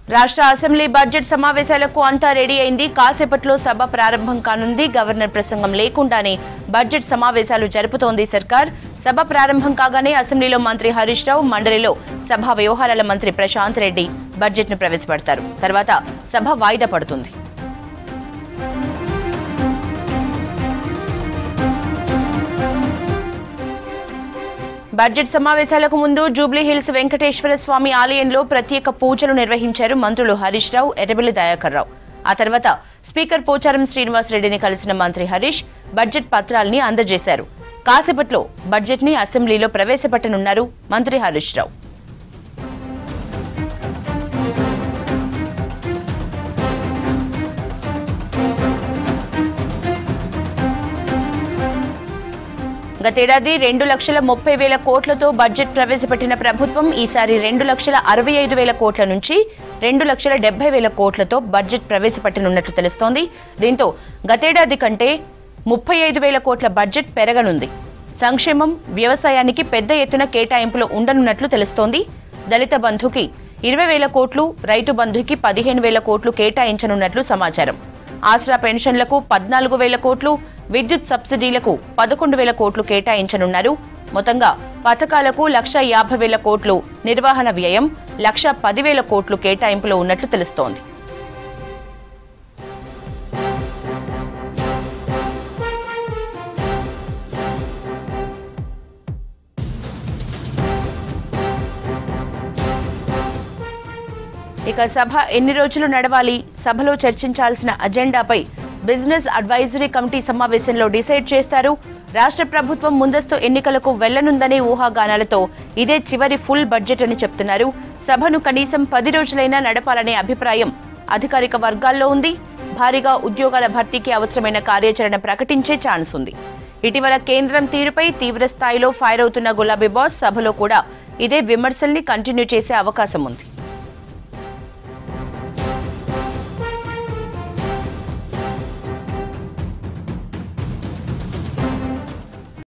రాష్ట్ర assembly budget సమావేశాలకు అంతా రెడీ అయింది కాసేపట్లో సభ ప్రారంభం కానుంది గవర్నర్ ప్రసంగం లేకుండానే బడ్జెట్ సమావేశాలు జరుపుతోంది సర్కార్ సభ ప్రారంభం కాగానే అసెంబ్లీలో మంత్రి హరీష్ రావు మండలిలో సభా వ్యవహారాల మంత్రి ప్రశాంత్ రెడ్డి బడ్జెట్ను ప్రవేశపెడతారు తర్వాత సభ వాయిదా పడుతుంది బడ్జెట్ సమావేశాలకు ముందు జూబ్లీ హిల్స్ వెంకటేశ్వర స్వామి ఆలయంలో ప్రత్యేక పూజలు నిర్వహించారు మంత్రులు హరీష్ రావు ఎర్రబెల్లి దయాకర్ రావు ఆ తర్వాత స్పీకర్ పోచారం శ్రీనివాస్ రెడ్డిని కలిసిన మంత్రి హరీష్ బడ్జెట్ పత్రాల్ని అందజేశారు కాసేపట్లో బడ్జెట్ ని అసెంబ్లీలో ప్రవేశపెట్టనున్నారు మంత్రి హరీష్ రావు గతేడాది రెండు లక్షల ముప్పై వేల కోట్లతో బడ్జెట్ ప్రవేశపెట్టిన ప్రభుత్వం ఈసారి రెండు లక్షల అరవై ఐదు వేల కోట్ల నుంచి రెండు లక్షల డెబ్బై వేల కోట్లతో బడ్జెట్ ప్రవేశపెట్టనున్నట్లు తెలుస్తోంది దీంతో గతేడాది కంటే ముప్పై ఐదు వేల కోట్ల బడ్జెట్ పెరగనుంది సంక్షేమం వ్యవసాయానికి పెద్ద ఎత్తున కేటాయింపులు ఉండనున్నట్లు తెలుస్తోంది దళిత బంధుకి ఇరవై వేల కోట్లు రైతు బంధుకి పదిహేను వేల కోట్లు కేటాయించనున్నట్లు సమాచారం ఆసరా పెన్షన్లకు పద్నాలుగు వేల కోట్లు విద్యుత్ సబ్సిడీలకు పదకొండు వేల కోట్లు కేటాయించనున్నారు మొత్తంగా పథకాలకు లక్ష యాభై వేల కోట్లు నిర్వహణ వ్యయం లక్ష పదివేల కోట్లు కేటాయింపులు ఉన్నట్లు తెలుస్తోంది ఇక సభ ఎన్ని రోజులు నడవాలి సభలో చర్చించాల్సిన అజెండాపై బిజినెస్ అడ్వైజరీ కమిటీ సమావేశంలో డిసైడ్ చేస్తారు రాష్ట్ర ప్రభుత్వం ముందస్తు ఎన్నికలకు వెళ్లనుందనే ఊహాగానాలతో ఇదే చివరి ఫుల్ బడ్జెట్ అని చెప్తున్నారు సభను కనీసం పది రోజులైనా నడపాలనే అభిప్రాయం అధికారిక వర్గాల్లో ఉంది భారీగా ఉద్యోగాల భర్తీకి అవసరమైన కార్యాచరణ ప్రకటించే ఛాన్స్ ఉంది ఇటీవల కేంద్రం తీరుపై తీవ్ర స్థాయిలో ఫైర్ అవుతున్న గులాబీ బాస్ సభలో కూడా ఇదే విమర్శల్ని కంటిన్యూ చేసే అవకాశం ఉంది